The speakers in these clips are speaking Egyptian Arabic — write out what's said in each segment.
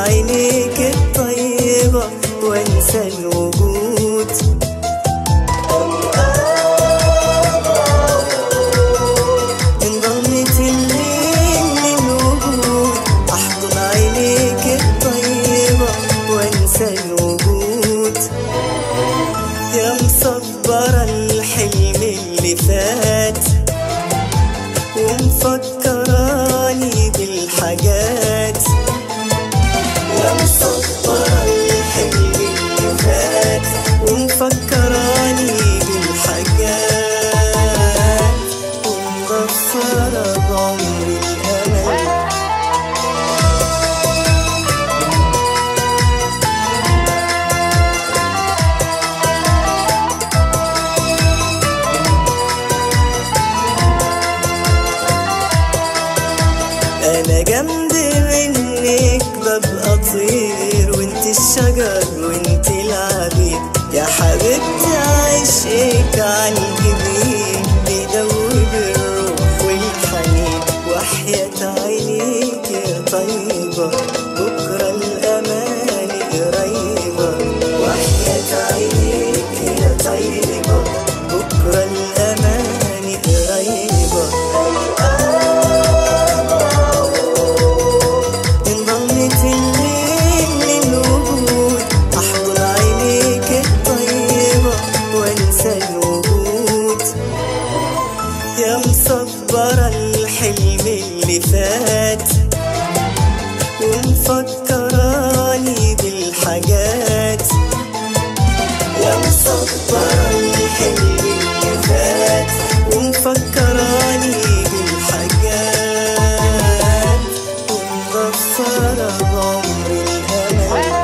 عينيك الطيبة وانسى الوجود من ضمة الليل للوجود أحضن عينيك الطيبة وانسى الوجود يا مصبرة الحلم اللي فات ومفكراني بالحاجات يا مصبرة الحلم اللي فات ومفكراني بالحاجات ومغفرة بعمري الأمل انا جنب منك ببقى طير وانت الشجر وانت العبيد يا حبيبتي عشقك عالجبين بيدوب الروح والحنين وحياة عينيك يا طيبة بكرة الأمان قريبة وحياة عينيك يا طيبة بكرة الأمان قريبة انضمت الليل للوجود احضن عينيك الطيبة وانسى الوجود يا مصبرة الحلم اللي فات ومفكراني بالحاجات يا مصبرة الحلم اللي فات ومفكراني بالحاجات ومغفرة بعمري الأمل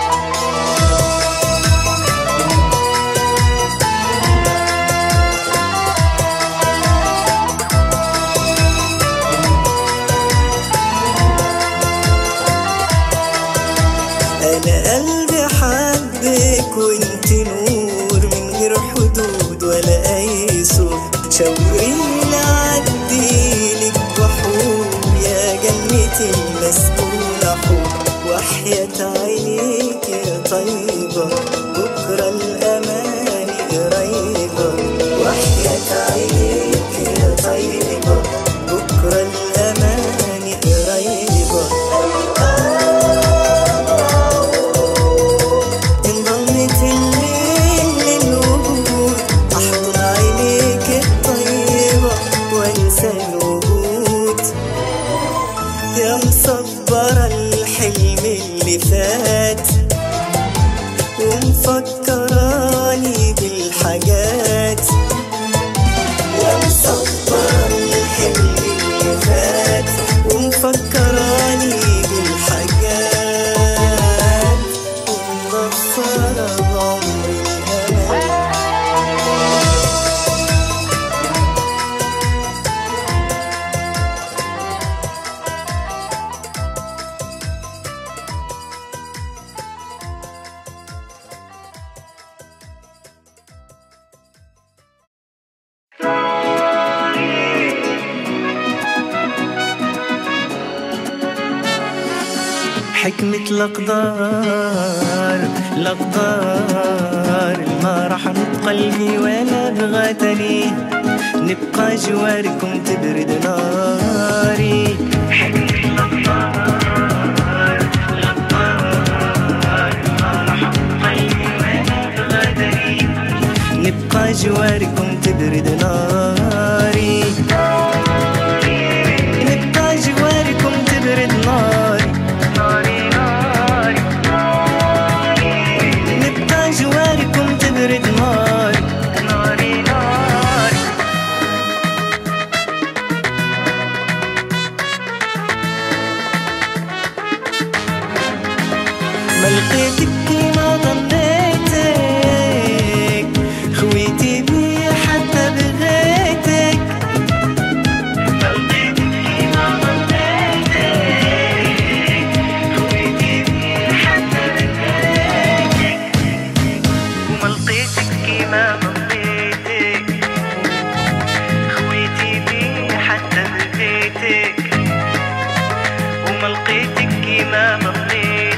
انا قلبي حبك وانت نور من غير حدود ولا اي صوت شاوريني عديلك بحور يا جنتي المسكونة حور وحياة عينيك يا طيبة بكرة الأمان قريبة وحياة عينيك يا طيبة بكرة الأمان قريبة انضمت الليل للوجود احضن عينيك الطيبة وانسى الوجود يا مصبرة الحلم اللي فات ومفكراني بالحاجات يا مصبرة الحلم اللي فات ومفكراني بالحاجات ومغفرة بعمري الأمل حكمة الأقدار الأقدار ما راح قلبي ولا بغتني نبقى جواركم تبرد ناري حكمة الأقدار الأقدار ما راح قلبي ولا بغتني نبقى جواركم تبرد ناري نبقى جواركم تبرد ناري نبقى جواركم تبرد ناري ناري ناري ما لقيتك كيما ظنيتك خويتي بي حتى بغيتك ما لقيتك كيما ظنيتك خويتي بي حتى بغيتك وما لقيتك كيما ظنيتك خويتي بي حتى بغيتك وما لقيتك كيما ظنيتك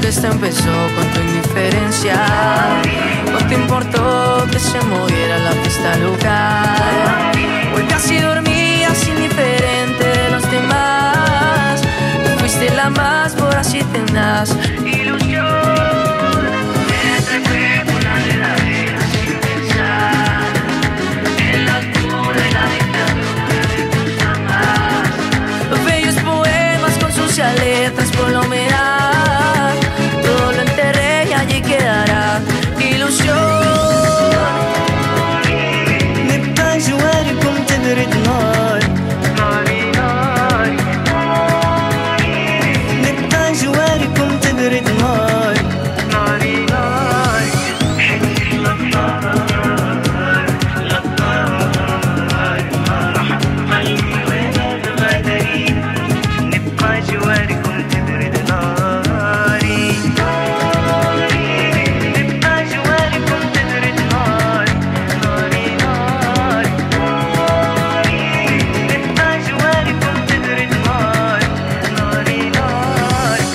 que esto empezó con tu indiferencia. No te importó que se moviera la fiesta al lugar. Porque así dormías indiferente de los demás. Tú fuiste la más voraz y tenaz. Ilusión. Ese fue una verdadera sin pensar en la altura y la dictadura de tus amas. Los bellos poemas con sucias letras por la humedad. Todo lo enterré y allí quedará ilusión. نبقى جواركم تبرد ناري ناري ناري نبقى جواركم تبرد ناري ناري ناري نبقى جواركم تبرد ناري نبقى جواركم تبرد ناري ناري ناري نبقى جواركم تبرد ناري ناري ناري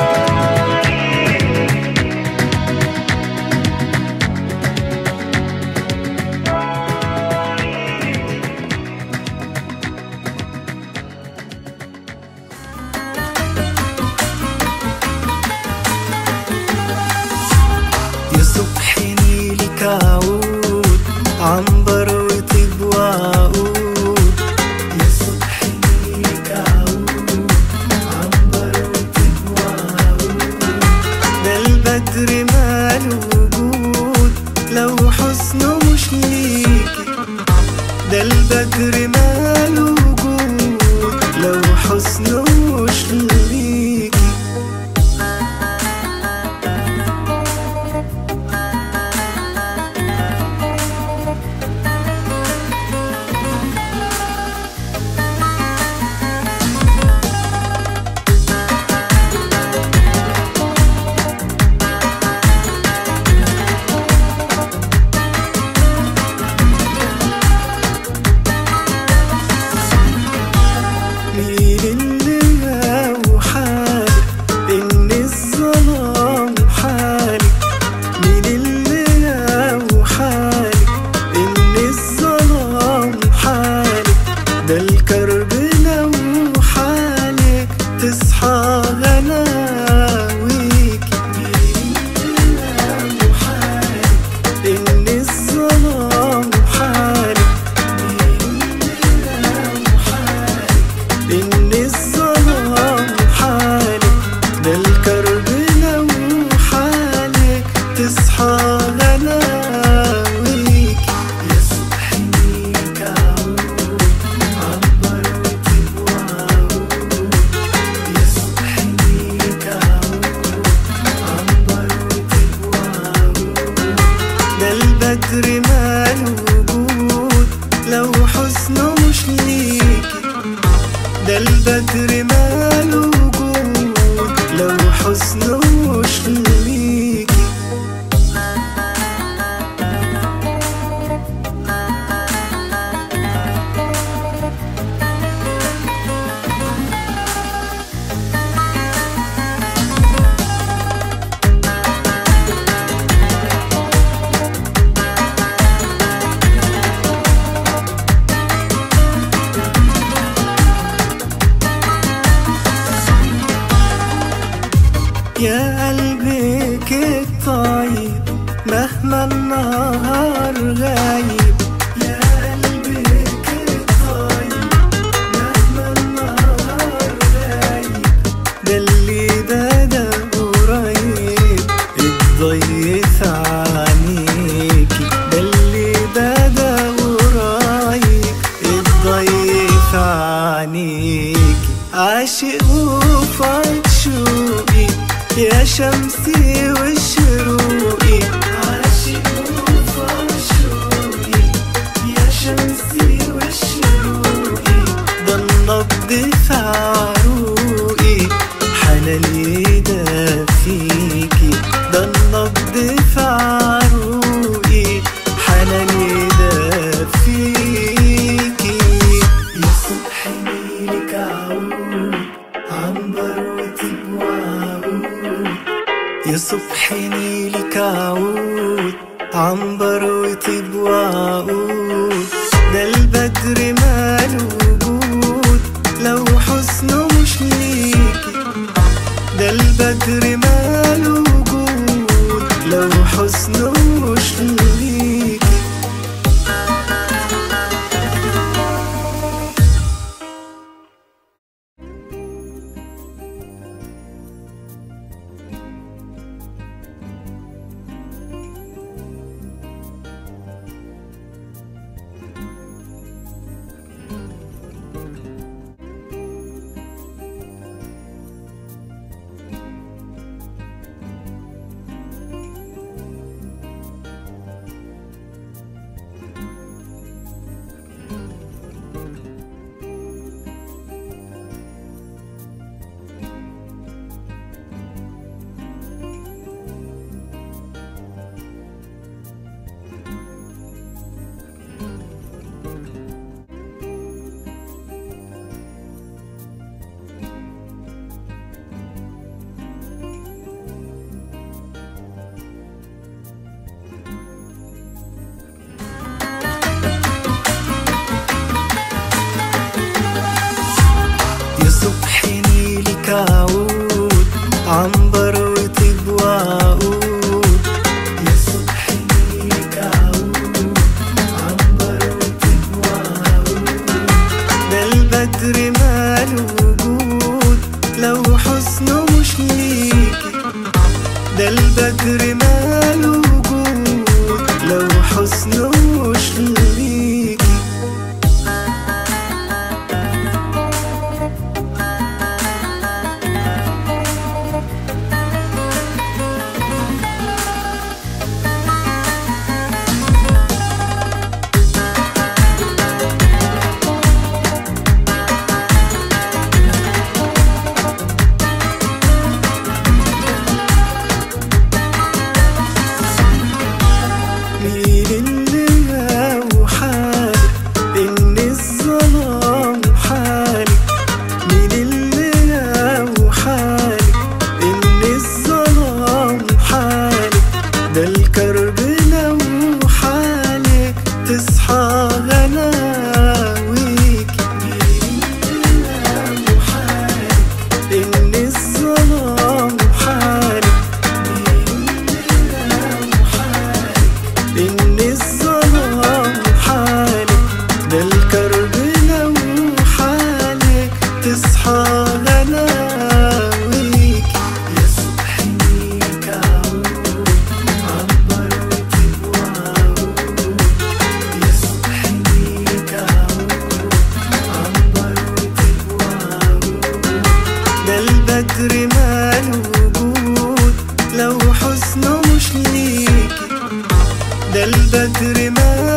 يا صبح نيلك عود عنبر وطيب وعود يا صبح نيلك عود عنبر وطيب وعود ده البدر ماله وجود لو حسنه مش ليكي ده البدر ماله وجود لو حسنه مش ليكي مين اللي وحالك إن الظلام حالك مين اللي وحالك إن الظلام حالك ده الكرب لو حالك تصحى غلاويك مين اللي وحالك إن الظلام حالك إن الظلام حالك ده الكرب لو حالك تصحى غلاويك يا صبح ليك عود عبر وطيب وعود يا صبح ليك عود عبر وطيب وعود ده البدر ماله وجود لو حسنه مش ليكي ده البدر ماله وجود لو حسنه مش ليكي يا قلبك الطيب مهما النهار غايب يا قلبك الطيب مهما النهار غايب ده اللي بدا قريب اتضيف عنيكي ده اللي بدا قريب اتضيف عنيكي عاشق وفرشوقي يا شمسي وشروقي عاشق وفرشوقي يا شمسي وشروقي ده النبض في عروقي حنان يدفيكي ده النبض في عروقي حنان يدفيكي يا صبح نيلك عود عنبر وطيب وعود يا صبح نيلك عود عنبر وطيب وعقود ده البدر ماله وجود لو حسنه مش ليكي ده البدر ماله وجود لو حسنه مش ليكي يا صبح نيلك عود عنبر وطيب وعقود يا صبح نيلك عود عنبر وطيب وعقود ده البدر ماله وجود لو حسنه مش ليكي ده البدر ماله وجود لو حسنه مش ليكي مين اللي وحالك إن الظلام حالك مين اللي وحالك إن الظلام حالك ده الكرب لو حالك تصحى غلاويك مين اللي وحالك إن الظلام حالك إن الظلام حالك ده الكرب لو حالك تصحى غلاويك يا صبح نيك عود عبر وطيب وعود يا صبح نيك عود عبر وطيب وعود ده البدر ماله وجود لو حسنه مش ليكي ده البدر ماله